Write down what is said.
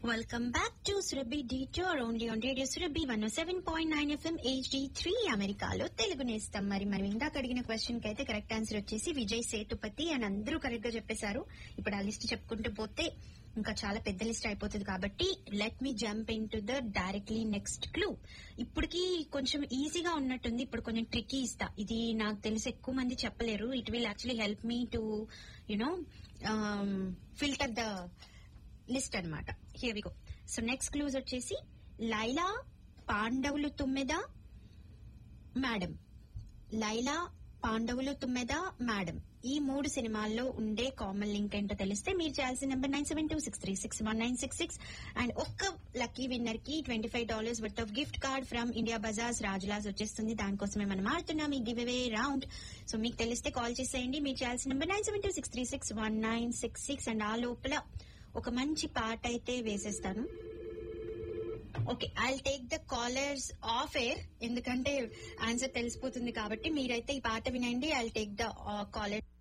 Welcome back to Surabhi Detour only on Radio Surabhi 107.9 FM HD3 అమెరికాలో తెలుగు నేస్తాం మరి మనం ఇందాక అడిగిన క్వశ్చన్ కి అయితే కరెక్ట్ ఆన్సర్ వచ్చేసి విజయ్ సేతుపతి అని అందరూ కరెక్ట్ గా చెప్పేశారు ఇప్పుడు ఆ లిస్ట్ చెప్పుకుంటూ పోతే ఇంకా చాలా పెద్ద లిస్ట్ అయిపోతుంది కాబట్టి let me jump in to the directly next clue ఇప్పటికి కొంచెం ఈజీగా ఉన్నట్టుంది ఇప్పుడు కొంచెం ట్రిక్కీ ఇస్తా ఇది నాకు తెలిసి ఎక్కువ మంది చెప్పలేరు it will actually help me to you know filter the list అన్నమాట here we go so next clues Laila లైలా పాండవులు తుమ్మెద మేడం లైలా పాండవులు తుమ్మెద మేడం ఈ మూడు సినిమాల్లో ఉండే కామన్ లింక్ ఏంటో తెలిస్తే మీరు చేయాల్సిన number nine seven two six three six one nine six six and ఒక్క లక్కీ విన్నర్ కి twenty five dollars worth of gift card from India bazaars Rajulas వచ్చేస్తుంది దానికోసమే మనం ఆడుతున్నాం ఈ గివ్ అవే రౌండ్ సో మీకు తెలిస్తే కాల్ చేసేయండి మీరు చేయాల్సిన number nine seven two six three six one nine six six and ఆ లోపల ఒక మంచి పాట అయితే వేసేస్తాను okay I take the callers off air ఎందుకంటే ఆన్సర్ తెలిసిపోతుంది కాబట్టి మీరైతే ఈ పాట వినండి ఐ టేక్ ద కాలర్